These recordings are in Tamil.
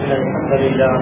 إن الحمد لله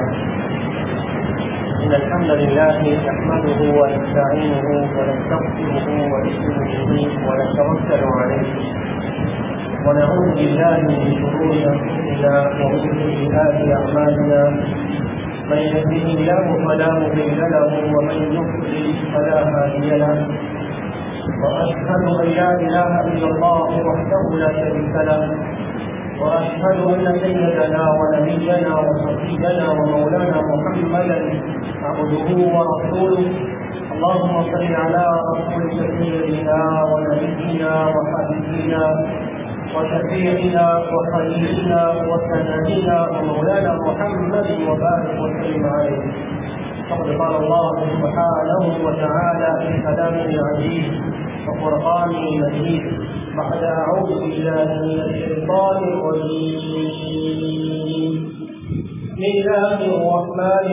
إن الحمد لله نحمده ونستعينه ونستغفره ونؤمن به ونتوكل عليه ونعوذ بالله من شرور أنفسنا ومن سيئات أعمالنا من يهده الله فلا مضل له ومن يضلل فلا هادي له وأشهد أن لا إله إلا الله وحده لا شريك له واشهد ان سيدنا ونبينا وصفينا ومولانا محمدا عبده ورسوله اللهم صل على رسولك سيدنا ونبينا وحبيبنا وشفيعنا وخليلنا وسندنا ومولانا محمد وبارك وسلم عليه فقد قال الله سبحانه وتعالى في كلامه العزيز وقرآنه المجيد بعد أعوذ بالله من الشيطان الرجيم بسم الله الرحمن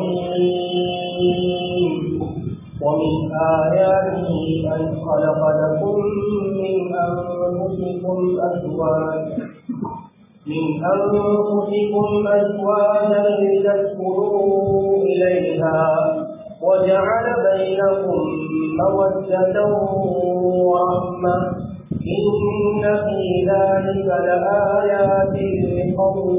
الرحيم ومن آياته أن خلق لكم من أنفسكم أزواجا من أنفسكم أزواجا لتسكنوا إليها وجعل بينكم مودة ورحمة إن في ذلك لآيات لقوم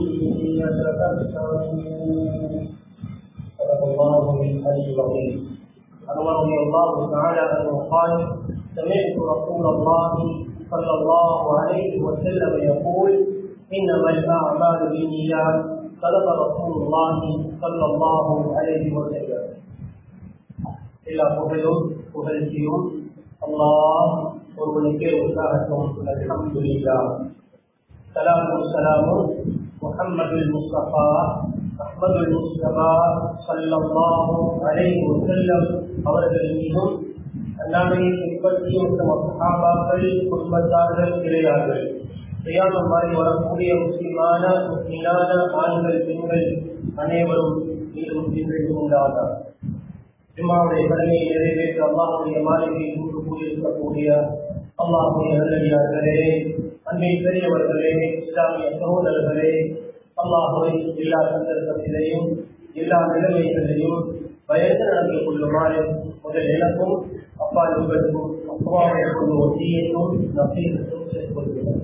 يتفكرون صدق الله من الحديث العظيم عن رضي الله تعالى عنه قال سمعت رسول الله صلى الله عليه وسلم يقول إنما الأعمال بالنيات صدق رسول الله صلى الله عليه وسلم எல்லா புகழும் புகழ்ச்சியும் அல்லாஹ் ஒருவனுக்கே உற்சாகத்தும் அல்ஹம்துலில்லா சலாமும் சலாமும் முஹம்மது முஸ்தபா அஹ்மது முஸ்தபா சல்லல்லாஹு அலைஹி வஸல்லம் அவர்கள் மீதும் அல்லாமையை பின்பற்றியும் தம சஹாபாக்கள் குடும்பத்தார்கள் கிடையார்கள் செய்யாமல் மாறி வரக்கூடிய முஸ்லிமான முஸ்லிமான ஆண்கள் பெண்கள் அனைவரும் மீது முஸ்லிம்களுக்கு உண்டாதார் ஜும்மாவுடைய கடமையை நிறைவேற்ற அல்லாஹுடைய மாளிகையில் கூட்டு கூடியிருக்கக்கூடிய அல்லாஹுடைய நல்லடியார்களே அன்பின் பெரியவர்களே இஸ்லாமிய சகோதரர்களே அல்லாஹுவை எல்லா சந்தர்ப்பத்திலையும் எல்லா நிலைமைகளிலையும் பயந்து நடந்து கொள்ளுமாறு முதல் எனக்கும் அப்பா உங்களுக்கும் அப்பாவை கொண்டு ஒட்டியையும் நசீகத்தும் சேர்க்கொள்கிறோம்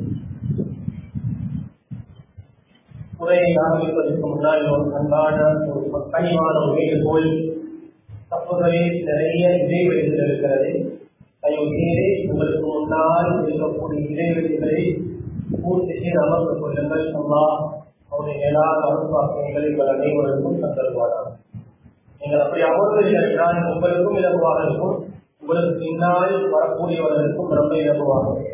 உரையை ஆரம்பிப்பதற்கு முன்னால் ஒரு அன்பான ஒரு கனிவான ஒரு வேண்டுகோள் தப்புகளில் நிறைய இடைவெளிகள் இருக்கிறது தயவுசெய்து உங்களுக்கு முன்னால் இருக்கக்கூடிய இடைவெளிகளை பூர்த்தி செய்து அமர்ந்து கொள்ளுங்கள் அம்மா அவருடைய மேலான அருள்பாக்கியங்களை உங்கள் அனைவருக்கும் தந்தருவாராம் நீங்கள் அப்படி அமர்வதில்லை என்றால் உங்களுக்கும் இலகுவாக இருக்கும் உங்களுக்கு பின்னால் வரக்கூடியவர்களுக்கும் ரொம்ப இலகுவாக இருக்கும்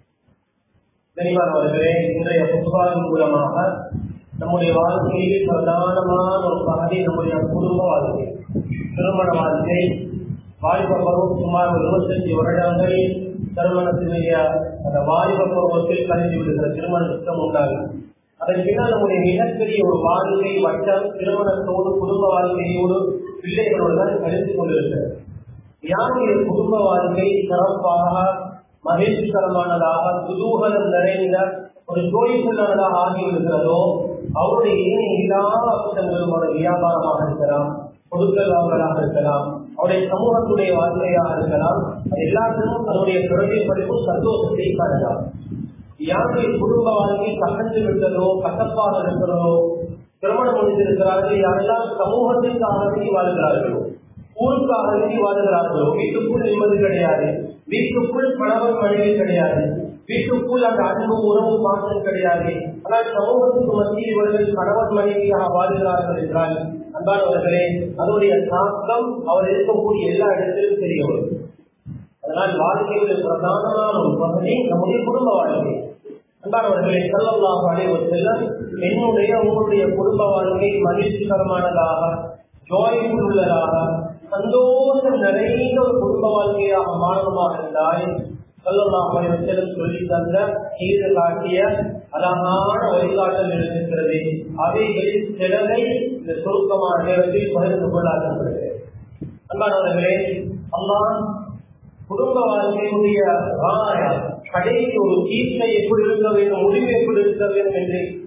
தெளிவானவர்களே இன்றைய புதுவாவின் மூலமாக நம்முடைய வாழ்க்கையில் பிரதானமான ஒரு பகுதி நம்முடைய குடும்ப வாழ்க்கை திருமண வாழ்க்கை வாலிப பருவம் சுமார் இருபத்தஞ்சு வருடங்கள் திருமணத்தினுடைய அந்த வாலிப பருவத்தில் கழிந்து விடுகிற திருமண திட்டம் உண்டாகும் அதன் பின்னால் நம்முடைய மிகப்பெரிய ஒரு வாழ்க்கை வட்டம் திருமணத்தோடு குடும்ப வாழ்க்கையோடு பிள்ளைகளோடு தான் கழிந்து கொண்டிருக்கிறது யாருடைய குடும்ப வாழ்க்கை சிறப்பாக மகிழ்ச்சிகரமானதாக குதூகலம் நிறைந்த ஒரு ஜோய்ஃபுல்லானதாக ஆகிவிடுகிறதோ அவருடைய ஏனைய எல்லா அம்சங்களும் ஒரு வியாபாரமாக இருக்கலாம் கொடுக்கல் வாங்கலாக இருக்கலாம் அவருடைய சமூகத்துடைய வாழ்க்கையாக இருக்கலாம் எல்லாத்திலும் அதனுடைய பிரதிபலிப்பும் சந்தோஷத்தை காணலாம் யாருடைய குடும்ப வாழ்க்கை கசந்து விட்டதோ கசப்பாக இருக்கிறதோ திருமணம் முடிந்திருக்கிறார்கள் யாரெல்லாம் சமூகத்திற்காக வேண்டி வாழ்கிறார்களோ ஊருக்காக வேண்டி வாழ்கிறார்களோ வீட்டுக்குள் நிம்மதி கிடையாது வீட்டுக்குள் கணவன் மனைவி கிடையாது வீட்டுக்குள் அந்த அன்பு உறவு மாற்றம் கிடையாது ஆனால் சமூகத்துக்கு மத்தியில் இவர்கள் கணவன் மனைவியாக வாழ்கிறார்கள் என்றால் அன்பானவர்களே அதனுடைய தாக்கம் அவர் இருக்கக்கூடிய எல்லா இடத்திலும் தெரிய வரும் அதனால் வாழ்க்கையுடைய பிரதானமான ஒரு பகுதி நம்முடைய குடும்ப வாழ்க்கை அன்பானவர்களே செல்லலாம் அனைவர் செல்லம் என்னுடைய உங்களுடைய குடும்ப வாழ்க்கை மகிழ்ச்சிகரமானதாக ஜோய்ஃபுல் உள்ளதாக சந்தோஷம் நிறைந்த ஒரு குடும்ப வாழ்க்கையாக மாறணுமாக இருந்தால் சொல்லலாம் செல்லம் சொல்லி தந்த கீழே காட்டிய அழகான வழிகாட்டல் இருக்கிறது அவைகளில் சிலரை இந்த சுருக்கமான நேரத்தில் பகிர்ந்து கொள்ளாதவர்களே அன்பானவர்களே அம்மா குடும்ப வாழ்க்கையினுடைய ராய கடைசி ஒரு தீர்ப்பை எப்படி இருக்க வேண்டும் முடிவு எப்படி இருக்க வேண்டும் என்று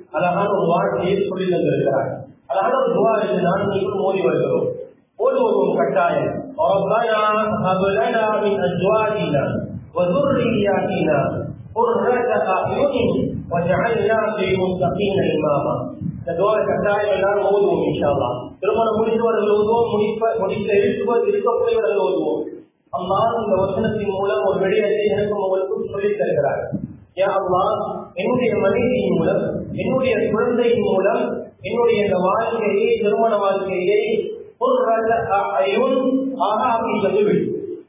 அழகான ஒரு வாழ்க்கையை சொல்லி தந்திருக்கிறார் அழகான ஒரு துவா என்று நான் நீங்கள் மோதி வருகிறோம் ஓடுவோம் கட்டாயம் ربنا هب لنا من ازواجنا وذرياتنا قرة اعين وجعلنا للمتقين اماما இந்த துவாரை கட்டாயம் எல்லாரும் ஓதுவோம் இன்ஷால்லா திருமணம் முடிந்தவர்கள் ஓதுவோம் முடிப்ப முடித்த இருப்பது இருக்கக்கூடியவர்கள் ஓதுவோம் அம்மா இந்த வசனத்தின் மூலம் ஒரு விடயத்தை எனக்கும் உங்களுக்கும் சொல்லித் தருகிறார் யா அம்மா என்னுடைய மனைவியின் மூலம் என்னுடைய குழந்தையின் மூலம் என்னுடைய இந்த வாழ்க்கையை திருமண வாழ்க்கையை ஒரு ஆகாமி வந்துவிடும்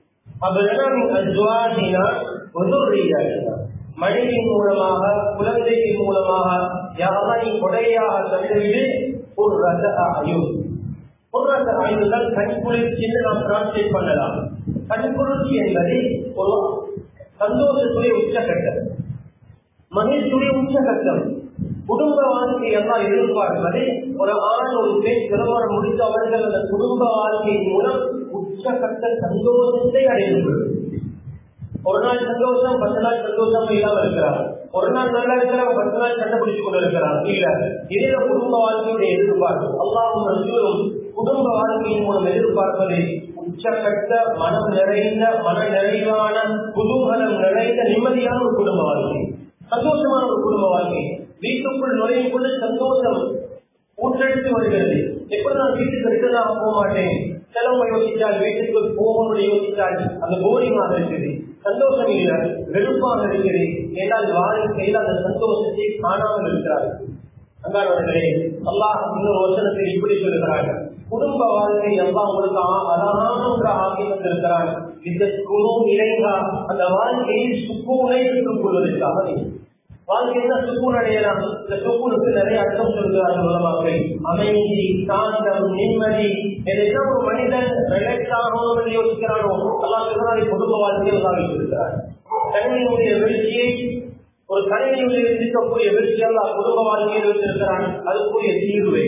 மனைவியின் மூலமாக குழந்தையின் மூலமாக யாரை கொடையாக தந்துவிடு ஒரு ரத ஆயுள் ஒரு ரத ஆயுள் தான் கண் குளிர்ச்சி என்று நாம் டிரான்ஸ்லேட் பண்ணலாம் கண் குளிர்ச்சி என்பது ஒரு சந்தோஷத்துடைய உச்சகட்டம் மகிழ்ச்சியுடைய உச்சகட்டம் குடும்ப வாழ்க்கை எல்லாம் எதிர்பார்ப்பது ஒரு ஆண் ஒரு பெண் திருமணம் முடித்த அவர்கள் அந்த குடும்ப வாழ்க்கையின் மூலம் உச்சகட்ட சந்தோஷத்தை அடைந்து ஒரு நாள் சந்தோஷம் பத்து நாள் சந்தோஷம் இல்லாம இருக்கிறார் ஒரு நாள் நல்லா இருக்கிறாங்க பத்து நாள் சண்டை பிடிச்சு கொண்டு இருக்கிறார் இல்ல இதே குடும்ப வாழ்க்கையுடைய எதிர்பார்ப்பு அல்லாவும் ரசூலும் குடும்ப வாழ்க்கையின் மூலம் எதிர்பார்ப்பது உச்சகட்ட மனம் நிறைந்த மன நிறைவான குதூகலம் நிறைந்த நிம்மதியான ஒரு குடும்ப வாழ்க்கை சந்தோஷமான ஒரு குடும்ப வாழ்க்கை வீட்டுக்குள் நுழையும் பொழுது சந்தோஷம் ஊற்றெடுத்து வருகிறது எப்படி நான் வீட்டுக்கு ரிட்டர்னாக போக மாட்டேன் செலவு யோசித்தால் வீட்டுக்கு போகணும்னு யோசித்தால் அந்த போரிங்காக இருக்குது சந்தோஷம் இல்லை வெறுப்பாக இருக்குது ஏதாவது வாழ்க்கையில் அந்த சந்தோஷத்தை காணாமல் இருக்கிறார்கள் அங்கானவர்களே அல்லாஹ் இன்னொரு வசனத்தில் இப்படி சொல்கிறார்கள் குடும்ப வாழ்க்கை எல்லாம் உங்களுக்கு அழகான ஒன்று ஆகி வந்திருக்கிறார் இந்த குரு இறைவா அந்த வாழ்க்கையை சுக்கூனை பெற்றுக் கொள்வதற்காக வாழ்க்கையில சுக்கூன் அடையலாம் இந்த சுக்கூனுக்கு நிறைய அர்த்தம் சொல்கிறார்கள் உலமாக்கள் அமைதி சாந்தம் நிம்மதி எதெல்லாம் ஒரு மனிதன் ரிலாக்ஸ் ஆகணும் என்று யோசிக்கிறானோ எல்லாம் சொல்கிறாரை குடும்ப வாழ்க்கையில் தான் வைத்திருக்கிறார் தனிமையினுடைய வீழ்ச்சியை ஒரு கணினியில் இருக்கக்கூடிய வீழ்ச்சியெல்லாம் குடும்ப வாழ்க்கையில் வைத்திருக்கிறான் அதுக்குரிய தீர்வு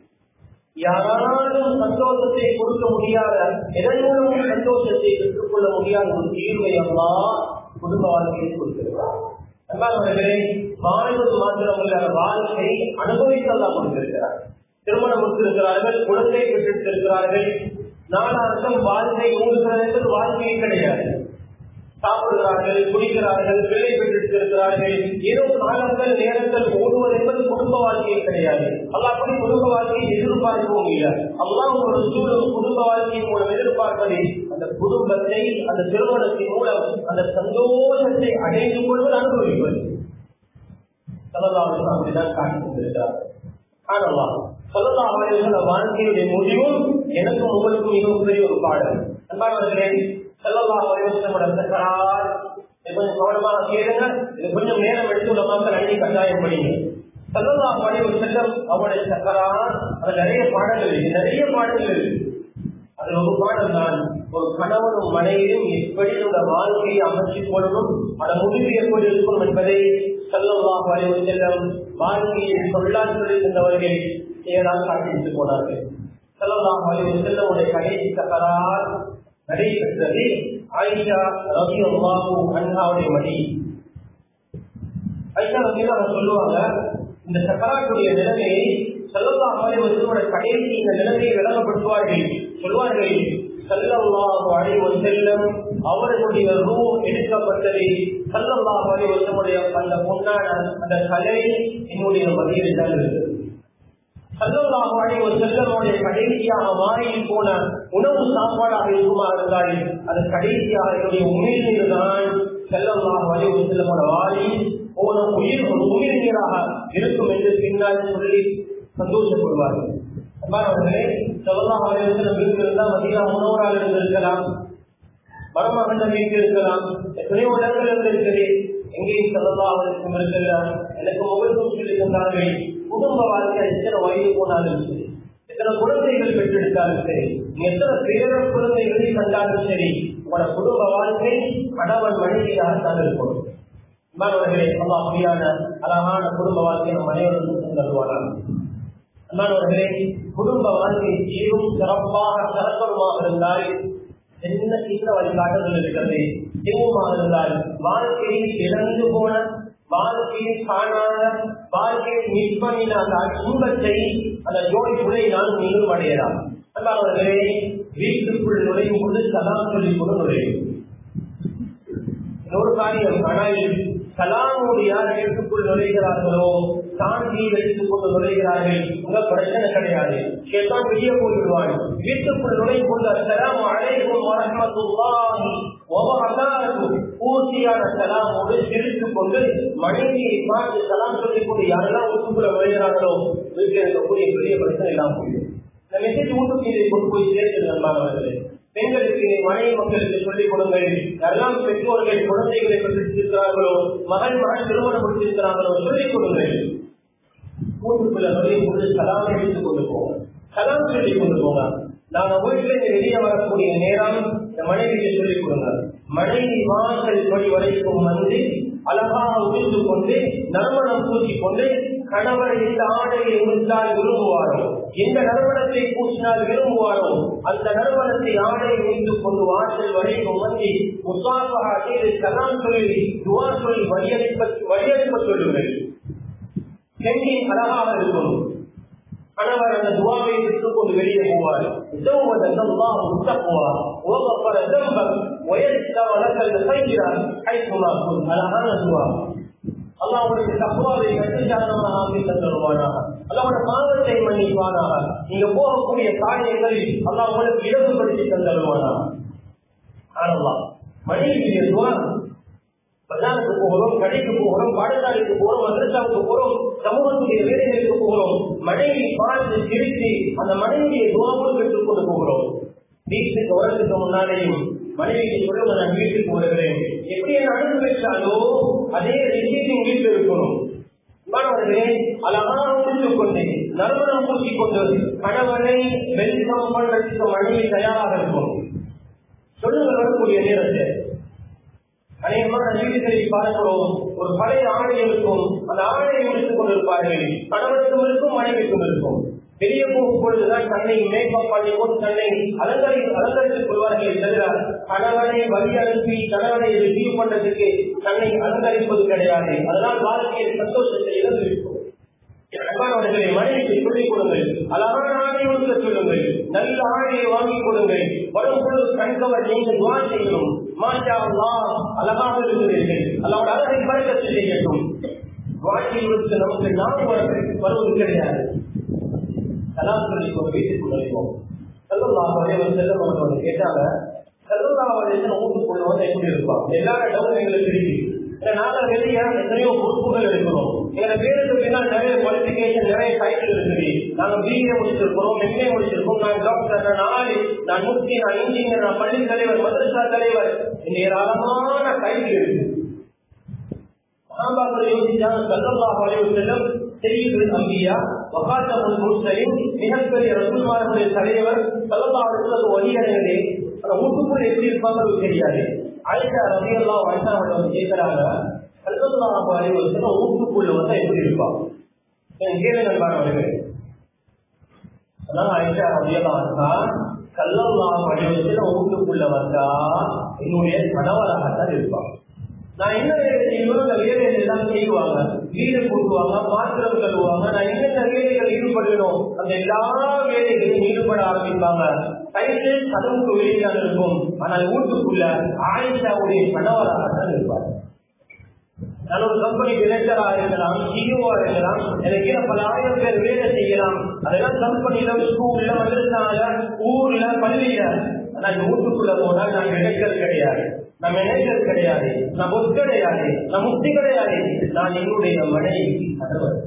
யாராலும் சந்தோஷத்தை கொடுக்க முடியாத எதன் மூலமும் சந்தோஷத்தை பெற்றுக்கொள்ள முடியாத ஒரு தீர்வை அம்மா குடும்ப வாழ்க்கையை கொடுத்திருக்கிறார் அன்பானவர்களே வாழ்வது மாத்திரமல்ல வாழ்க்கை அனுபவித்தெல்லாம் கொடுத்திருக்கிறார் திருமணம் கொடுத்திருக்கிறார்கள் குழந்தை பெற்றிருக்கிறார்கள் நாளார்த்தம் வாழ்க்கை ஊடுகிறது என்பது வாழ்க்கையே கிடையாது சாப்பிடுகிறார்கள் குடிக்கிறார்கள் பிள்ளை பெற்றிருக்கிறார்கள் ஏதோ காலங்கள் நேரங்கள் ஓடுவது என்பது குடும்ப வாழ்க்கையே கிடையாது அல்லாப்படி குடும்ப வாழ்க்கையை எதிர்பார்க்கவும் இல்லை அல்லாம் ஒரு சூழல் குடும்ப வாழ்க்கையின் மூலம் எதிர்பார்ப்பது அந்த குடும்பத்தை அந்த திருமணத்தின் மூலம் அந்த சந்தோஷத்தை அடைந்து கொள்வது அனுபவிப்பது சொல்லலாம் அப்படிதான் காட்டி கொண்டிருக்கிறார் காணலாம் சொல்லலாம் வாழ்க்கையுடைய முடிவும் எனக்கும் உங்களுக்கும் மிகவும் பெரிய ஒரு பாடல் அன்பானவர்களே செல்லல்லா வரைவசமோட சக்கரார் கொஞ்சம் கவனமாக கேளுங்க இது கொஞ்சம் நேரம் எடுத்து உள்ள மக்கள் அழகி கட்டாயம் படிங்க செல்லல்லா வரைவு செல்லம் அவருடைய சக்கரார் அது நிறைய பாடங்கள் இருக்கு நிறைய பாடங்கள் இருக்கு அதுல ஒரு பாடம் தான் ஒரு கணவனும் மனைவியும் எப்படி இந்த வாழ்க்கையை அமைச்சுக் கொள்ளணும் அதன் முடிவு எப்படி இருக்கணும் என்பதை செல்லல்லா வரைவு செல்லம் வாழ்க்கையை சொல்லாற்றலில் இருந்தவர்கள் ஏதாவது காட்டிட்டு போனார்கள் செல்லல்லா வரைவு செல்லமுடைய கடைசி சக்கரார் நடைபெற்றது ஆயிஷா ரவி அல்லாஹூ அன்ஹாவுடைய மடி ஐஷா ரவி சொல்லுவாங்க இந்த சக்கராட்டுடைய நிலைமையை செல்லல்லா அலை வசனோட கடைசி இந்த நிலைமையை விளங்கப்படுத்துவார்கள் சொல்வார்கள் செல்லல்லாஹு அலைவ செல்லம் அவர்களுடைய ரூ எடுக்கப்பட்டது செல்லல்லாஹு அலைவ செல்லுடைய அந்த பொன்னான அந்த கலை என்னுடைய மதியில் தான் இருக்குது சல்லல்லாஹு அலைஹி வஸல்லமுடைய கடைசியாக மாறியில் போன உணவு சாப்பாடாக இருக்குமா இருந்தால் அது கடைசியாக என்னுடைய உயிர் தான் செல்லல்லாஹு அலைஹி வஸல்லமோட வாரி போன உயிர் ஒரு உயிரினராக இருக்கும் என்று பின்னால் சொல்லி சந்தோஷப்படுவார்கள் அன்பானவர்களே செல்லல்லாஹு அலைஹி வஸல்லம் வீட்டில் இருந்தால் மதியா உணவராக இருந்திருக்கலாம் மருமகன் வீட்டில் இருக்கலாம் எத்தனையோ இடங்கள் இருந்திருக்கிறது எங்கேயும் செல்லல்லாஹு அலைஹி வஸல்லம் இருக்கலாம் எனக்கு முகத்தும் சொல்லி தந்தார்கள் குடும்ப வாழ்க்கை எத்தனை வயது போனாலும் சரி எத்தனை குழந்தைகள் பெற்றெடுத்தாலும் சரி எத்தனை பேர குழந்தைகளை கண்டாலும் சரி உங்களோட குடும்ப வாழ்க்கை கணவன் மனைவியாகத்தான் இருக்கணும் அன்பானவர்களே அம்மா அப்படியான அழகான குடும்ப வாழ்க்கை நம் அனைவரும் தருவார்கள் அன்பானவர்களே குடும்ப வாழ்க்கை சீரும் சிறப்பாக சிறப்பமாக இருந்தால் என்ன சின்ன வழிகாட்டுதல் இருக்கிறது தெய்வமாக இருந்தால் வாழ்க்கையில் இழந்து போன வாழ்க்கையில் காணாத வாழ்க்கையில் மிஸ் பண்ணின அந்த இன்பத்தை அந்த ஜோடி புலை நானும் நீங்களும் அடையலாம் அல்லாதவர்களே வீட்டுக்குள் நுழையும் போது சலாம் சொல்லிக் கொண்டு நுழையும் ஒரு காரியம் ஆனால் கலாமோடு யார் வீட்டுக்குள் நுழைகிறார்களோ சாந்தியை எடுத்துக் கொண்டு நுழைகிறார்கள் உங்க பிரச்சனை கிடையாது கேட்டால் வெளியே போய்விடுவான் வீட்டுக்குள் நுழையும் போது அசலாம் அழைக்கும் வரமத்துல்லாஹி பூர்த்தியான சலாமோடு சிரித்துக் கொண்டு மனைவியை பார்த்து சலாம் சொல்லிக் கொண்டு யாரெல்லாம் வீட்டுக்குள்ள நுழைகிறார்களோ வீட்டில் இருக்கக்கூடிய பெரிய பிரச்சனை எல்லாம் போயிடும் இந்த மெசேஜ் வீட்டுக்கு இதை கொண்டு போய் சேர்த்து நண்பானவர்களே பெண்களுக்கு மனைவி மக்களுக்கு சொல்லிக் கொடுங்கள் எல்லாம் பெற்றோர்கள் குழந்தைகளை பெற்றிருக்கிறார்களோ மகன் மகன் திருமணம் முடித்திருக்கிறார்களோ சொல்லிக் கொடுங்கள் கூட்டுக்குள்ள நுழையும் பொழுது கலாம் எடுத்துக் கொண்டு போவோம் கலாம் சொல்லிக் கொண்டு போங்க நாங்க வீட்டுல இருந்து வெளியே வரக்கூடிய நேரம் இந்த மனைவிக்கு சொல்லிக் கொடுங்க மனைவி வாசல் படி வரைக்கும் வந்து அழகாக உதிர்ந்து கொண்டு நறுமணம் பூசிக் கொண்டு கணவர் எந்த ஆடையை உடுத்தால் விரும்புவாரோ எந்த நறுமணத்தை பூசினால் விரும்புவாரோ அந்த நறுமணத்தை ஆடையை உயிர்த்து கொண்டு வாசல் வரைக்கும் வந்து முசாஃபா செய்து கலாம் சொல்லி துவா சொல்லி வழியளிப்ப வழியளிப்ப சொல்லுங்கள் செங்கி அழகாக இருக்கும் கணவர் அந்த துவாவை எடுத்துக் கொண்டு வெளியே போவார் زودك الله التقوى وغفر ذنبك ويسر لك الخير حيثما كنت அழகான துவா அல்லாவுடைய தக்குவாவை கட்டுச்சாதனமாக ஆக்கி தந்துடுவானாக அல்லாவுடைய பாவத்தை மன்னிப்பானாக நீங்க போகக்கூடிய காரியங்களில் அல்லாஹ் உங்களுக்கு இழப்புப்படுத்தி தந்துடுவானாக ஆனல்லாம் மனைவியுடைய துவா பஜாருக்கு போகிறோம் கடைக்கு போகிறோம் பாடசாலைக்கு போகிறோம் மதரசாவுக்கு போகிறோம் சமூகத்துடைய வேலைகளுக்கு போகிறோம் மனைவி பார்த்து சிரித்து அந்த மனைவியை துவாவும் பெற்றுக் கொண்டு போகிறோம் வீட்டுக்கு வரதுக்கு முன்னாலேயும் மனைவிக்கு சொல்லுங்க நான் வீட்டுக்கு வருகிறேன் எப்படி என்ன அனுப்பி வச்சாலோ அதே ரிசீவிங் வீட்டில் இருக்கணும் மாணவர்களே அழகாக முடித்துக் கொண்டு நறுமணம் பூசிக் கொண்டு கணவனை வெல்கம் பண்றதுக்கு மனைவி தயாராக இருக்கும் சொல்லுங்க வரக்கூடிய நேரத்தை அநேகமான வீடுகளில் பார்க்கிறோம் ஒரு பழைய ஆடை இருக்கும் அந்த ஆடையை முடித்துக் கொண்டிருப்பார்கள் கணவனுக்கும் இருக்கும் மனைவிக்கும் இருக்கும் வெளியே போகும் பொழுதுதான் தன்னை மேக்கப் பண்ணிக்கொண்டு தன்னை அலங்கரி அலங்கரித்துக் கொள்வார்கள் தவிர கணவனை வழி அனுப்பி கணவனை ரிசீவ் பண்றதுக்கு தன்னை அலங்கரிப்பது கிடையாது அதனால் வாழ்க்கையில் சந்தோஷத்தை இழந்திருக்கும் அன்பானவர்களை மனைவிக்கு சொல்லிக் கொடுங்கள் அழகான ஆடையை ஒன்று சொல்லுங்கள் நல்ல ஆடையை வாங்கிக் கொடுங்கள் வரும் பொழுது கண்கவர் நீங்கள் துவா செய்யணும் மாஷா அல்லா அழகாக இருக்கிறீர்கள் அல்லாவோட அழகை பறக்கத்து செய்யட்டும் வாழ்க்கையில் நமக்கு நாம் வருவது கிடையாது கலாம் சொல்லி ஒரு வீட்டுக்கு நுழைவோம் செல்லலாம் வரைவர் செல்லம் அவர்கள் கேட்டாங்க செல்லலாம் வரைவர் வீட்டுக்குள்ள வந்து எப்படி இருப்பாங்க எல்லா இடமும் எங்களுக்கு இருக்கு நாங்க வெளியே எத்தனையோ பொறுப்புகள் இருக்கிறோம் எங்க பேருக்கு பின்னால் நிறைய குவாலிபிகேஷன் நிறைய டைட்டில் இருக்குது நாங்க பிஏ முடிச்சிருக்கிறோம் எம்ஏ முடிச்சிருக்கோம் நான் டாக்டர் நான் ஆளு நான் முக்தி நான் இன்ஜினியர் நான் பள்ளி தலைவர் மதரசா தலைவர் இந்த ஏராளமான டைட்டில் இருக்கு மகாபாரத யோசிச்சாங்க சல்லல்லாஹு அலைஹி வஸல்லம் செய்யுது அம்பியா வகாத்தமுல் முர்சலின் மிகப்பெரிய ரசூல்மார்களுடைய தலைவர் சல்லல்லாஹு அலைஹி வஸல்லம் வழியடைகளே அந்த வீட்டுக்குள்ள எப்படி இருப்பாங்க தெரியாது ஆயிஷா ரலியல்லாஹு அன்ஹா அவர்கள் கேட்கிறாங்க சல்லல்லாஹு அலைஹி வஸல்லம் வீட்டுக்குள்ள வந்தா எப்படி இருப்பாங்க கேளுங்க நண்பர்களே அதான் ஆயிஷா ரலியல்லாஹு அன்ஹா சல்லல்லாஹு அலைஹி வஸல்லம் வீட்டுக்குள்ள வந்தா என்னுடைய கணவராகத்தான் இருப்பாங்க நான் என்ன வேலை செய்யணும் அந்த வேலைகள் எல்லாம் செய்வாங்க வீடு கூட்டுவாங்க பாத்திரம் கழுவுவாங்க நான் என்னென்ன வேலைகள் ஈடுபடணும் அந்த எல்லா வேலைகளையும் ஈடுபட ஆரம்பிப்பாங்க கைது கதவுக்கு வெளியே தான் இருக்கும் ஆனால் வீட்டுக்குள்ள ஆயிஷாவுடைய கணவராகத்தான் இருப்பார் நான் ஒரு கம்பெனி டிரெக்டரா இருக்கலாம் சிஇஓ இருக்கலாம் எனக்கு பல ஆயிரம் பேர் வேலை செய்யலாம் அதெல்லாம் கம்பெனில ஸ்கூல்ல மதரசால ஊர்ல பள்ளியில ஆனா வீட்டுக்குள்ள போனா நான் டிரெக்டர் கிடையாது நான் மேனேஜர் கிடையாது நான் பொஸ் கிடையாது நான் முக்தி கிடையாது நான் என்னுடைய மனைவிக்கு கணவர்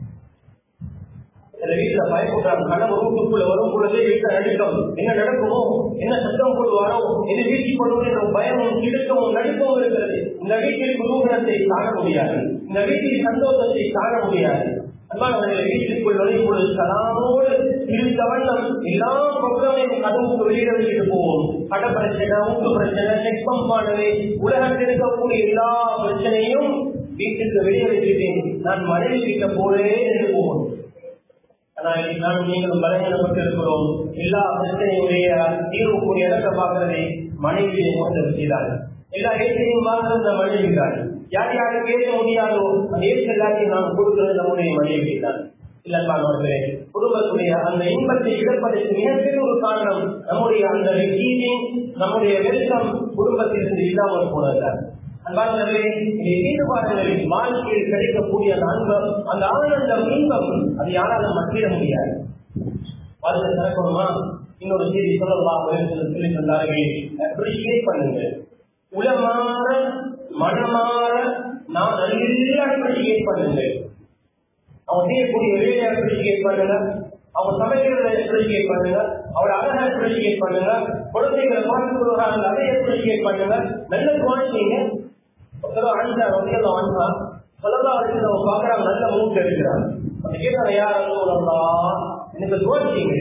சில வீட்டுல பயப்படுறாங்க கணவர் வீட்டுக்குள்ள வரும் பொழுதே வீட்டுல நடுக்கம் என்ன நடக்குமோ என்ன சத்தம் போடுவாரோ எது வீழ்ச்சி பண்ணுவோம் பயமும் கிடுக்கமும் நடுக்கமும் இருக்கிறது இந்த வீட்டில் குதூகலத்தை காண முடியாது இந்த வீட்டில் சந்தோஷத்தை காண முடியாது அன்பானவர்களை வீட்டுக்குள் நுழையும் பொழுது கலாமோடு இருந்த வண்ணம் எல்லா பக்கமையும் கதவுக்கு வெளியிட வெளியிட்டு போவோம் கட பிரச்சனை ஊட்டு பிரச்சனை செக்பம்பானது உலகத்தில் இருக்கக்கூடிய எல்லா பிரச்சனையும் வீட்டுக்கு வெளியே வச்சுட்டேன் நான் மனைவி வீட்ட போறேன் என்று போவோம் ஆனால் நான் நீங்களும் பலகீனப்பட்டிருக்கிறோம் எல்லா பிரச்சனையுடைய தீர்வுக்குரிய இடத்தை பார்க்கறதை மனைவியை கொண்டு செய்தார்கள் எல்லா இடத்தையும் பார்க்கறது இந்த மனைவி தான் யார் யாருக்கு ஏற்க முடியாதோ அந்த ஏற்ற எல்லாத்தையும் நாம் கொடுக்கிறது நம்முடைய மனைவி தான் இல்லன்பானவர்களே குடும்பத்துடைய அந்த இன்பத்தை இழப்பதற்கு மிகப்பெரிய ஒரு காரணம் நம்முடைய அந்த ரிசீவிங் நம்முடைய வெல்கம் குடும்பத்திலிருந்து இல்லாமல் போனதுதான் அன்பானவர்களே இதை செய்து பாருங்கள் வாழ்க்கையில் கிடைக்கக்கூடிய அந்த அன்பம் அந்த ஆனந்தம் இன்பம் அது யாராலும் மற்றிட முடியாது வாழ்க்கை திறக்கணுமா இன்னொரு செய்தி சொல்லலாம் சொல்லி தந்தார்கள் அப்ரிஷியேட் பண்ணுங்க உளமாற மனமாற நான் நல்லா அப்ரிஷியேட் பண்ணுங்க அவங்க செய்யக்கூடிய வேலையை அப்ரிஷியேட் பண்ணுங்க அவங்க சமைக்கிறத அப்ரிஷியேட் பண்ணுங்க அவரோட அழகை அப்ரிஷியேட் பண்ணுங்க குழந்தைகளை பார்த்து கொள்கிறாங்க அதை அப்ரிஷியேட் பண்ணுங்க நல்ல குவாலிட்டிங்க ஒருத்தர் அணிஞ்சா வகையில் வாங்கினா சொல்லலாம் அப்படின்னு அவங்க பாக்குறாங்க நல்ல மூட்டு எடுக்கிறாங்க அந்த கேட்டாங்க யாரும் சொல்லா எனக்கு துவாச்சிங்க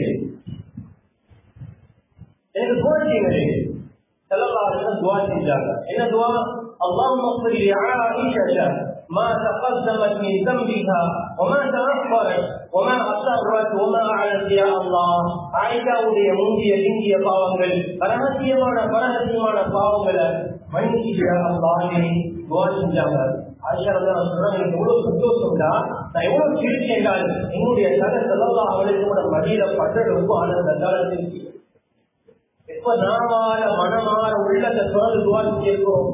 எனக்கு துவாச்சிங்க செல்லலாம் துவா செஞ்சாங்க என்ன துவா اللهم اغفر لعائشة ما تقدمت من ذنبها وما تأخرت وما أسرت وما أعلنت يا الله ஆயிஷாவுடைய முந்திய பிந்திய பாவங்கள் ரகசியமான பரகசியமான பாவங்களை மன்னிச்சு அல்லாஹே துவா செஞ்சாங்க ஆயிஷா ரலியல்லாஹு சொல்றாங்க எனக்கு எவ்வளவு சந்தோஷம்டா நான் எவ்வளவு சிரிச்சேன் என்றால் என்னுடைய தலை செல்லல்லா அவளுக்கு கூட மடியில பட்ட ரொம்ப ஆனந்த காலத்தில் எப்ப நாமால மனமாற உள்ளத்தை தொடர்ந்து துவா செய்கிறோம்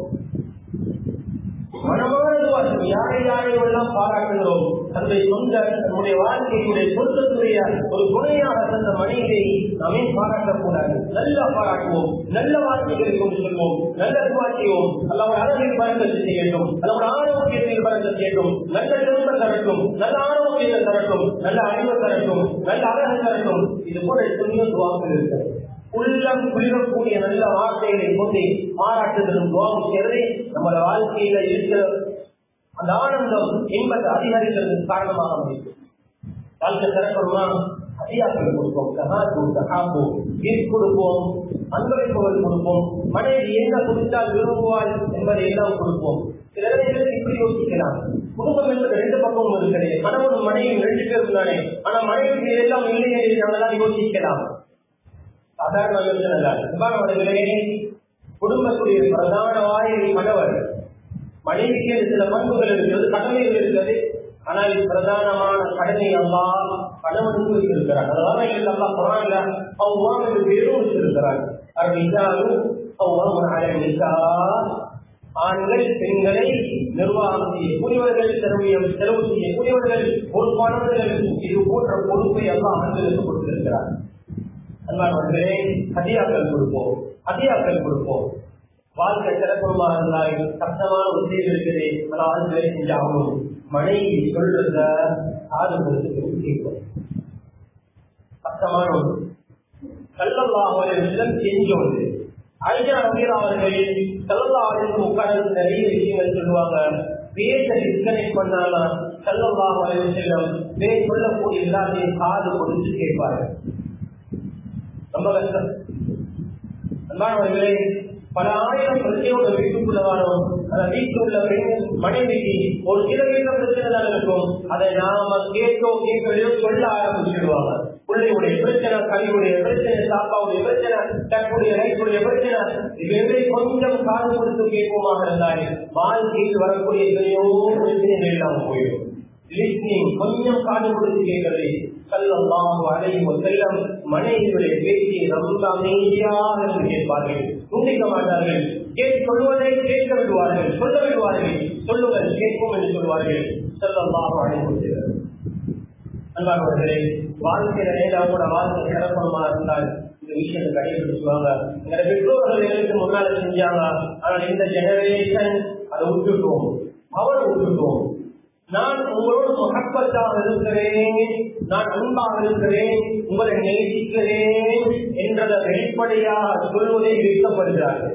மனமான துவா யாரை யாரை எல்லாம் பாராட்டுகிறோம் தன்னுடைய சொந்த நம்முடைய வாழ்க்கையுடைய சொந்தத்துடைய ஒரு துணையாக தந்த மனிதரை நாமே பாராட்டக்கூடாது நல்லா பாராட்டுவோம் நல்ல வார்த்தைகளை கொண்டு சொல்வோம் நல்ல துவா செய்வோம் அல்லவா அழகில் பறக்கத்து செய்யட்டும் அல்லவா ஆரோக்கியத்தில் பறக்க செய்யட்டும் நல்ல திரும்ப தரட்டும் நல்ல ஆரோக்கியத்தை தரட்டும் நல்ல அறிவு தரட்டும் நல்ல அழகு தரட்டும் இது போல எத்தனையோ துவாக்கள் இருக்கிறது உள்ளம் குளிரக்கூடிய நல்ல வார்த்தைகளை கொண்டு பாராட்டுதலும் துவாவும் சேர்ந்து நம்ம வாழ்க்கையில இருக்கிற அந்த ஆனந்தம் இன்பத்தை அதிகரிக்கிறதுக்கு காரணமாக அமைக்கும் வாழ்க்கை திறக்கணுமா அதிகாக்கள் கொடுப்போம் சகாத்து சகாப்பு கிஃப்ட் கொடுப்போம் அன்பளிப்புகள் கொடுப்போம் மனைவி என்ன கொடுத்தால் விரும்புவாள் என்பதை எல்லாம் கொடுப்போம் சில இடங்களில் இப்படி யோசிக்கலாம் குடும்பம் என்பது ரெண்டு பக்கமும் இருக்கிறது கணவன் மனைவி ரெண்டு பேரும் தானே ஆனா மனைவிக்கு எல்லாம் இல்லையே நாங்களாம் யோசிக்கலாம் சாதாரண யோசனை குடும்பத்துடைய பிரதான வாயில் கணவர் மனைவிக்கு சில பண்புகள் இருக்கிறது கடமைகள் இருக்கிறது ஆனால் பிரதானமான கடமை அல்லா கணவனுக்கு வைத்திருக்கிறார் அதனால எங்களுக்கு அல்லா குரான்ல அவ்வாறு பேரும் வச்சிருக்கிறார் அருள் அவ்வாறு ஆண்கள் பெண்களை நிர்வாகம் செய்யக்கூடியவர்கள் செலவு செலவு செய்யக்கூடியவர்கள் பொறுப்பானவர்கள் இது போன்ற பொறுப்பை எல்லாம் ஆண்களுக்கு கொடுத்திருக்கிறார் அன்பானவர்களே ஹதியாக்கள் கொடுப்போம் ஹதியாக்கள் கொடுப்போம் வாழ்க்கை சிறப்பமா இருந்தால் கஷ்டமான ஒரு செய்தி இருக்குது பல ஆண்களை செஞ்சாகணும் மனைவி சொல்றத காது கொடுத்து கேட்கும் கஷ்டமான ஒன்று கல்லல்லாஹ் விஷயம் செஞ்சோண்டு ஐயா நபீர் அவர்கள் கல்லல்லாஹ் உட்கார்ந்து நிறைய விஷயங்கள் சொல்லுவாங்க பேச டிஸ்கனெக்ட் பண்ணாலும் கல்லல்லாஹ் விஷயம் வே சொல்லக்கூடிய எல்லாத்தையும் காது கொடுத்து கேட்பார்கள் ரொம்ப கஷ்டம் அன்பானவர்களே பல ஆயிரம் பிரச்சனையோட வீட்டுக்குள்ள வரும் அந்த வீட்டில் உள்ள பெண் மனைவிக்கு ஒரு சில வீட்டில் பிரச்சனை தான் இருக்கும் அதை நாம கேட்டோ கேட்கலையோ சொல்ல ஆரம்பிச்சிடுவாங்க பிள்ளையுடைய பிரச்சனை கல்வியுடைய பிரச்சனை சாப்பாவுடைய பிரச்சனை தற்புடைய ரைட்டுடைய பிரச்சனை இவை கொஞ்சம் காது கொடுத்து கேட்போமாக இருந்தால் வாழ்க்கையில் வரக்கூடிய எத்தனையோ பிரச்சனைகள் எல்லாம் போயிடும் லிஸ்னிங் கொஞ்சம் காது கொடுத்து கேட்கிறது சல்லல்லாஹு அலைஹி வஸல்லம் மனைவியுடைய பேச்சை ரொம்ப அமைதியாக இருந்து கேட்பார்கள் துண்டிக்க மாட்டார்கள் கேட் சொல்வதை கேட்க விடுவார்கள் சொல்ல விடுவார்கள் சொல்லுங்கள் கேட்போம் என்று சொல்வார்கள் சல்லல்லாஹு அலைஹி வஸல்லம் அன்பானவர்களே வாழ்க்கையில நேராக வாழ்க்கை சிறப்பமா இருந்தால் இந்த விஷயத்தை கடைபிடிச்சுவாங்க எங்க பெற்றோர்கள் எங்களுக்கு முன்னால செஞ்சாங்க ஆனால் இந்த ஜெனரேஷன் அதை விட்டுட்டோம் அவரை விட்டுட்டோம் நான் உங்களோடு மகப்பத்தாக இருக்கிறேன் நான் அன்பாக இருக்கிறேன் உங்களை நேசிக்கிறேன் என்றதை வெளிப்படையாக சொல்வதை விற்கப்படுகிறார்கள்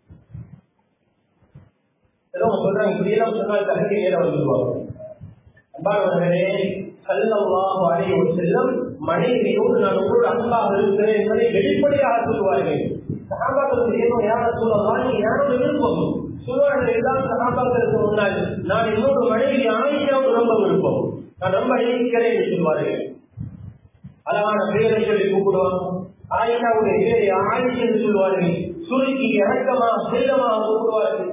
ஏதோ சொல்றாங்க இப்படியெல்லாம் சொன்னால் தகுதி நேர வந்துடுவாங்க அன்பானவர்களே கல்லவாக அடைய ஒரு செல்லம் மனைவியோடு நான் உங்களோடு அன்பாக இருக்கிறேன் என்பதை வெளிப்படையாக சொல்லுவார்கள் சகாபாக்களுக்கு ஏதோ யார சொல்லலாம் நீங்க யாரோட விருப்பம் சொல்வார்கள் எல்லாம் சகாபாக்களுக்கு முன்னால் நான் என்னோட மனைவி ஆயிஷாவுக்கு ரொம்ப விருப்பம் நான் ரொம்ப நேசிக்கிறேன் என்று சொல்வார்கள் அழகான பேரை சொல்லி கூப்பிடுவாங்க ஆயிஷாவுடைய பேரை ஆயிஷ் என்று சொல்வார்கள் சுருக்கி இறக்கமாக செல்லமாக கூப்பிடுவார்கள்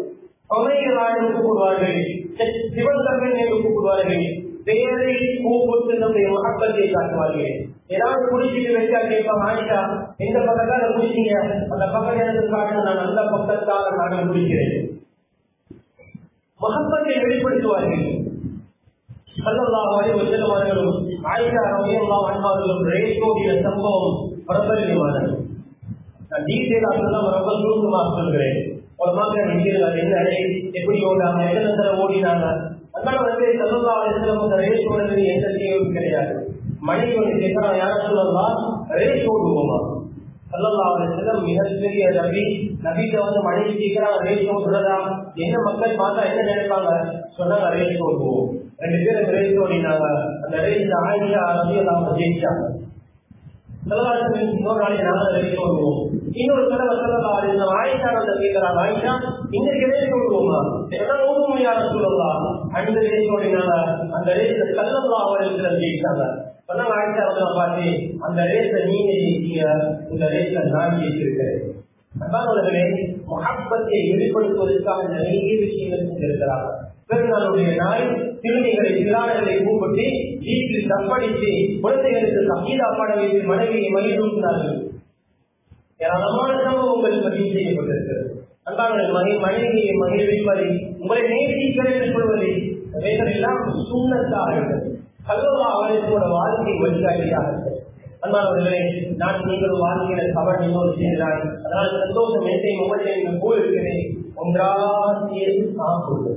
அமைகளாக கூப்பிடுவார்கள் சிவந்தர்கள் என்று கூப்பிடுவார்கள் பேரை கூப்பிட்டு நம்முடைய மகப்பத்தை காட்டுவார்கள் ஏதாவது குடிச்சிட்டு வச்சா கேட்பாங்க ஆயிட்டா எந்த பக்கத்தால குடிச்சீங்க அந்த பக்கம் எனக்கு காட்டு நான் அந்த பக்கத்தால நான் குடிக்கிறேன் மகப்பத்தை வெளிப்படுத்துவார்கள் சல்லல்லாஹு அலைஹி வஸல்லம் அவர்களும் ஆயிஷா ரலியல்லாஹு அன்ஹா அவர்களும் ரேஷோடைய சம்பவம் பிரபல்யமானது நான் டீட்டெயிலாக தான் ரொம்ப சுருக்கமாக சொல்கிறேன் ஒரு மாதிரி நினைக்கிறது அது என்ன எப்படி ஓடாங்க எத்தனை தடவை ஓடினாங்க அதனால வந்து சல்லல்லா அலிஸ்லாம் அந்த ரேஸ் ஓடுறது எந்த தேவையும் கிடையாது மனைவி ஒன்று கேட்கறான் யார சொல்லலாம் ரேஸ் ஓடுவோமா சல்லல்லா அலிஸ்லாம் மிகப்பெரிய நபி நபிட்ட வந்து மனைவி கேட்கறான் ரேஸ் ஓடுறதா என்ன மக்கள் பார்த்தா என்ன நினைப்பாங்க சொன்னாங்க ரேஸ் ஓடுவோம் ரெண்டு பேரும் ரேஸ் ஓடினாங்க அந்த ரேஸ் ஆயிஷா ரபியெல்லாம் ஜெயிச்சாங்க இன்னொரு நாளைக்கு நாங்கள் ரேஸ் ஓடுவோம் இன்னொரு தடவை சொல்லலாம் ஆயிஷா வந்து கேட்கிறாங்க ஆயிஷா இன்னைக்கு ரேஸ் ஓடுவோமா எல்லாம் ஓடுவோம் யார சொல்லலாம் அந்த ரேஸ் ஓடினாங்க அந்த ரேஸ் கல்லல்லா அவர்கள் ஜெயிச்சாங்க சொன்னாங்க ஆயிஷா வந்து பார்த்து அந்த ரேஸ நீங்க ஜெயிச்சீங்க இந்த ரேஸ நான் ஜெயிச்சிருக்கிறேன் அன்பானவர்களே மகப்பத்தை வெளிப்படுத்துவதற்காக நிறைய விஷயங்கள் செஞ்சிருக்கிறாங்க பெருநாளுடைய நாள் திருநீகளை திராடங்களை கூப்பிட்டு வீட்டில் தப்படித்து குழந்தைகளுக்கு சங்கீதா பாட வைத்து மனைவியை மகிழ்ந்தார்கள் ஏராளமான சம்பவங்கள் பதிவு செய்யப்பட்டிருக்கிறது அன்பாளர்கள் மகி மனைவியை மகிழ்விப்பதை உங்களை நேசிக்கிறேன் என்று சொல்வதை இவைகள் எல்லாம் சூழ்நத்தாக கல்வா அவர்களுக்கு வாழ்க்கை வழிகாட்டியாக அன்பானவர்களே நான் நீங்கள் வாழ்க்கையில தவறு இன்னொரு செய்கிறான் அதனால் சந்தோஷம் என்னை உங்களை போல் இருக்கிறேன் ஒன்றாக சேர்ந்து சாப்பிடுவது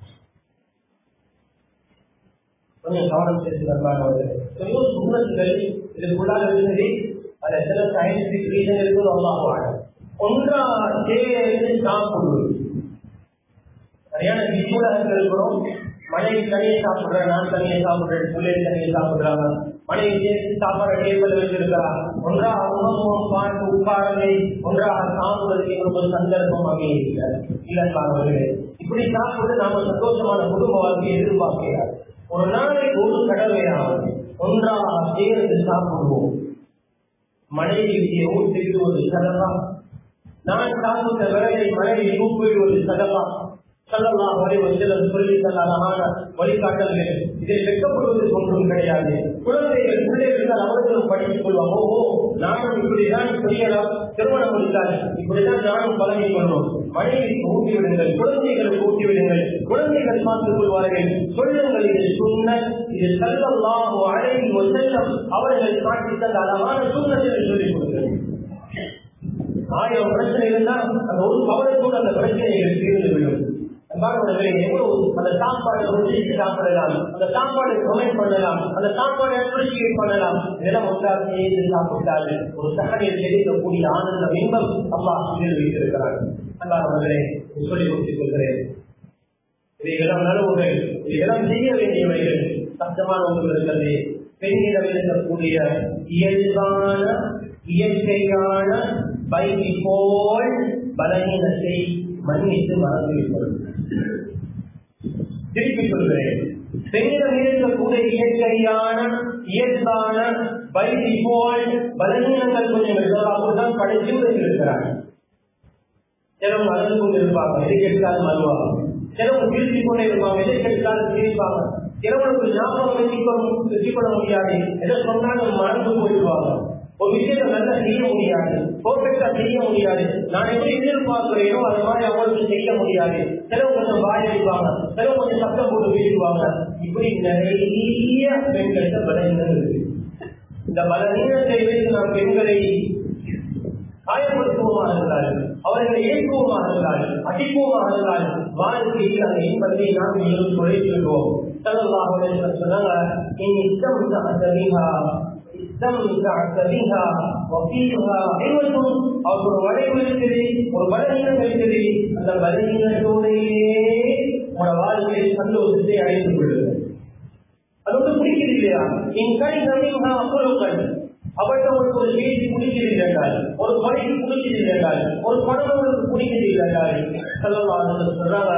கொஞ்சம் கவனம் செலுத்தி அன்பானவர்களே எவ்வளோ சுண்ணத்துகள் இதுக்குள்ளாக இருந்தது அது சில சயின்டிபிக் ரீசன் இருக்குது அல்லாஹ் ஒன்றா சேர்ந்து சாப்பிடுவது சரியான விதிமுறைகள் இருக்கிறோம் மனைவி தனியை சாப்பிடுறேன் நான் தனியை சாப்பிடுறேன் பிள்ளைகள் தனியை சாப்பிடுறாங்க மனைவி சேர்த்து சாப்பாடு டேபிள் வச்சிருக்கிறா ஒன்றாக உணவும் பார்த்து உட்காரலை ஒன்றாக சாப்பிடுவதற்கு எங்களுக்கு ஒரு சந்தர்ப்பம் அமைய இல்லைங்களே இப்படி சாப்பிட்டு நாம சந்தோஷமான குடும்ப வாழ்க்கையை எதிர்பார்க்கிறார் ஒரு நாளைக்கு ஒரு கடமையாவது ஒன்றாக சேர்ந்து சாப்பிடுவோம் மனைவிக்கு ஊட்டிவிடுவது சதவா நான் சாப்பிட்ட விரலை மனைவி ஊப்பிடுவது சதவா சொல்லலாம் வரை வச்சலம் சொல்லி தந்த அழகான வழிகாட்டல்கள் இதில் வெட்கப்படுவது ஒன்றும் கிடையாது குழந்தைகள் பிள்ளைகள் அவர்களும் படித்துக் கொள்வாங்க ஓ நானும் இப்படிதான் செய்யலாம் திருமணம் முடித்தால் இப்படிதான் நானும் பழகி கொள்வோம் மனைவிக்கு ஊட்டி விடுங்கள் குழந்தைகளுக்கு ஊட்டி விடுங்கள் குழந்தைகள் பார்த்துக் கொள்வார்கள் சொல்லுங்கள் இது சுண்ண இது செல்லலாம் அழகி செல்லம் அவர்கள் காட்டி தந்த அழகான சுண்ணத்தை சொல்லிக் கொடுங்கள் ஆயிரம் பிரச்சனை இருந்தால் அந்த ஒரு கவலை கூட அந்த பிரச்சனைகள் தீர்ந்து விடும் அன்பானவர்களே எவ்வளவு அந்த சாப்பாடு ருசிக்கு சாப்பிடலாம் அந்த சாப்பாடு கமெண்ட் பண்ணலாம் அந்த சாப்பாடு அப்ரிசியேட் பண்ணலாம் இதெல்லாம் ஒன்றாக சேர்ந்து சாப்பிட்டால் ஒரு சகனில் கிடைக்கக்கூடிய ஆனந்தம் இன்பம் அம்மா இதில் வைத்திருக்கிறார் அன்பானவர்களே சொல்லிக் கொடுத்துக் கொள்கிறேன் இவைகளெல்லாம் நலவுகள் இவைகளெல்லாம் செய்ய வேண்டியவைகள் சத்தமான ஒன்று இருக்கிறது பெண்ணிடம் இருக்கக்கூடிய இயல்பான இயற்கையான பைகி போல் பலகீனத்தை மன்னித்து மறந்து விடுவது திருப்பி சொல்கிறேன் பெண்ணிடம் இருக்கக்கூடிய இயற்கையான இயல்பான பைகி போல் பலகீனங்கள் கொஞ்சம் அப்படிதான் படைத்து இருக்கிறார் சிலவங்க அழுது கொண்டு இருப்பாங்க எதை கேட்டாலும் அழுவாங்க சிலவங்க திருப்பி கொண்டே இருப்பாங்க எதை கேட்டாலும் சிரிப்பாங்க சிலவங்களுக்கு ஞாபகம் வச்சுக்கொள்ள வச்சுக்கொள்ள முடியாது எதை சொன்னாலும் மறந்து போயிடுவாங்க ஒரு விஷயத்தை நல்லா செய்ய முடியாது பர்ஃபெக்டா செய்ய முடியாது நான் எப்படி எதிர்பார்க்கிறேனோ அது மாதிரி அவங்களுக்கு செய்ய முடியாது சிலவங்க கொஞ்சம் வாயடிப்பாங்க சிலவங்க கொஞ்சம் சத்தம் போட்டு பேசுவாங்க இப்படி நிறைய பெண்கள்கிட்ட பலவீனம் இருக்கு இந்த பலவீனத்தை வைத்து நாம் பெண்களை காயப்படுத்துவோமாக இருந்தால் அவர்களை ஏற்றுவோமாக இருந்தால் அடிப்போமாக இருந்தால் வாழ்க்கையில் அந்த இன்பத்தை நாம் மேலும் குறைத்திருக்கோம் செல்லல்லாக சொன்னாங்க இனி இஷ்டம் தவிகா அவர் ஒரு வளைவு இருக்குது ஒரு பலவீனம் இருக்குது அந்த பலவீனத்தோடையே உங்களோட வாழ்க்கையை சந்தோஷத்தை அடைந்து கொள்ளுங்கள் அது வந்து பிடிக்கிறது இல்லையா என் கண் நம்பிக்கை அப்பொழுது அவர்கிட்ட உங்களுக்கு ஒரு செய்தி பிடிக்கிறது என்றால் ஒரு படைக்கு பிடிக்கிறது என்றால் ஒரு படம் உங்களுக்கு பிடிக்கிறது என்றால் சொல்றாங்க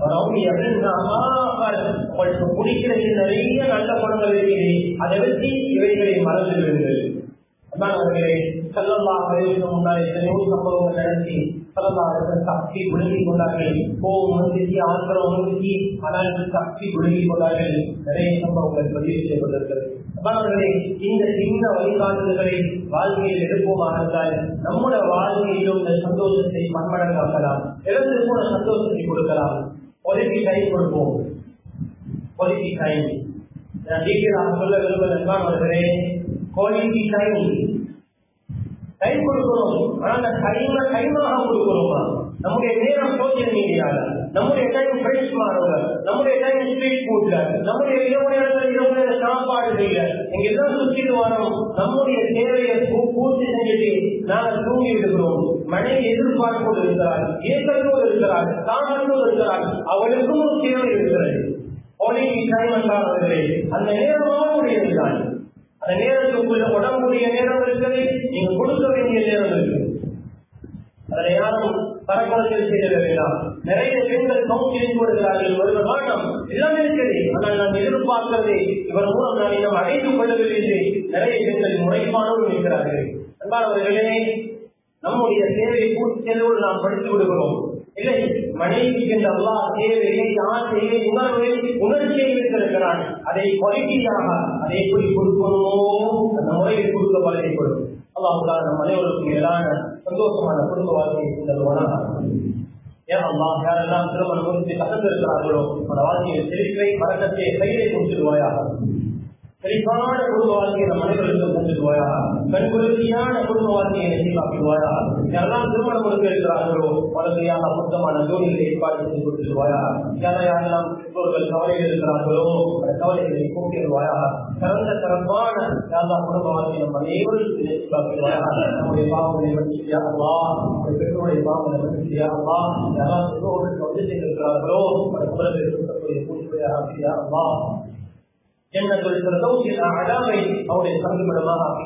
உங்களுக்கு பிடிக்கிறது நிறைய நல்ல படங்கள் இருக்குது அதை வச்சு இவைகளை மறந்து விடுங்கள் அதான் அவர்களே செல்லல்லா வயசுக்கு முன்னால் எத்தனையோ சம்பவங்கள் நடத்தி சக்தி விழுங்கிக் கொண்டார்கள் கோபம் வந்துச்சு ஆத்திரம் வந்துச்சு ஆனால் சக்தி விழுங்கிக் கொண்டார்கள் நிறைய சம்பவங்கள் பதிவு செய்யப்பட்டிருக்கிறது அவர்களே இந்த சின்ன வழிகாட்டுதல்களை வாழ்க்கையில் எடுப்போமாக இருந்தால் நம்முடைய வாழ்க்கையிலும் இந்த சந்தோஷத்தை பன்மடங்காக்கலாம் இழந்து போன சந்தோஷத்தை கொடுக்கலாம் ஒதுக்கி கை கொடுப்போம் ஒதுக்கி கை நான் டீச்சராக சொல்ல விரும்புவதற்கான அவர்களே குவாலிட்டி டைம் டைம் கொடுக்கணும் ஆனா அந்த டைமை டைமாக கொடுக்கணுமா நம்முடைய நேரம் சோசியல் மீடியால நம்முடைய டைம் ஃப்ரெண்ட்ஸ் மாறுங்க நம்முடைய டைம் ஸ்ட்ரீட் ஃபுட்ல நம்முடைய இரவு நேரத்தில் இரவு நேர சாப்பாடுகள்ல எங்க எல்லாம் சுற்றிட்டு வரோம் நம்முடைய தேவையை பூர்த்தி செஞ்சுட்டு நாங்கள் தூங்கி விடுகிறோம் மனைவி எதிர்பார்ப்போடு இருக்கிறார் ஏற்கனவே இருக்கிறார் தாமதோடு இருக்கிறார் அவளுக்கும் ஒரு தேவை இருக்கிறது குவாலிட்டி டைம் என்றார்களே அந்த நேரமாக உடையதுதான் அந்த நேரத்துக்குள்ள உடம்புடைய நேரம் இருக்குது நீங்க கொடுக்க வேண்டிய நேரம் இருக்கு அதில் யாரும் பரக்குறைகள் செய்த வேண்டாம் நிறைய பெண்கள் கவுன்சிலிங் கொடுக்கிறார்கள் வருக மாட்டோம் எல்லாமே இருக்குது ஆனால் நாம் எதிர்பார்க்கிறது இவர் மூலம் நான் இன்னும் அடைந்து கொள்ளவில்லை என்று நிறைய பெண்கள் முறைப்பானோடு இருக்கிறார்கள் அன்பானவர்களே நம்முடைய தேவையை பூர்த்தி செய்தோடு நாம் படித்து விடுகிறோம் இல்லை மனைவி என்ற அல்லா தேவையை ஆசையை உணர்வை உணர்ச்சியை வைத்திருக்கிறான் அதை குவாலிட்டியாக அதை எப்படி கொடுக்கணுமோ அந்த முறையில் கொடுக்க பழகிக்கொள்ளும் அல்லாஹ் நம் அனைவருக்கும் மேலான சந்தோஷமான குடும்ப வாழ்க்கையை தருவானாக ஏன் அல்லா யாரெல்லாம் திருமணம் முடித்து கலந்திருக்கிறார்களோ அந்த வாழ்க்கையில் செழிப்பை மறக்கத்தை கையை கொடுத்துடுவாயாக செழிப்பான குடும்ப வாழ்க்கையை நம் அனைவருக்கும் தந்துடுவாயா கண்குளிர்ச்சியான குடும்ப வாழ்க்கையை நெசிவாக்குவாயா யாரெல்லாம் திருமணம் கொடுக்க இருக்கிறார்களோ வளர்ச்சியாக மொத்தமான ஜோடிகளை ஏற்பாடு செய்து கொடுத்துடுவாயா யாரை யாரெல்லாம் பெற்றோர்கள் கவலையில் இருக்கிறார்களோ அந்த கவலைகளை போக்கிடுவாயா சிறந்த சிறப்பான யாரா குடும்ப வாழ்க்கையை நம் அனைவருக்கும் நெசிவாக்குவாயா நம்முடைய பாவங்களை மன்னிச்சியாகவா நம்முடைய பெற்றோருடைய பாவங்களை மன்னிச்சியாகவா யாரெல்லாம் பெற்றோர்கள் வந்து செய்திருக்கிறார்களோ அந்த குலத்தில் இருக்கக்கூடிய பூச்சியாக ஜன்னத்துல் ஃபிர்தௌஸில் அஅலாவை அவருடைய தங்குமிடமாக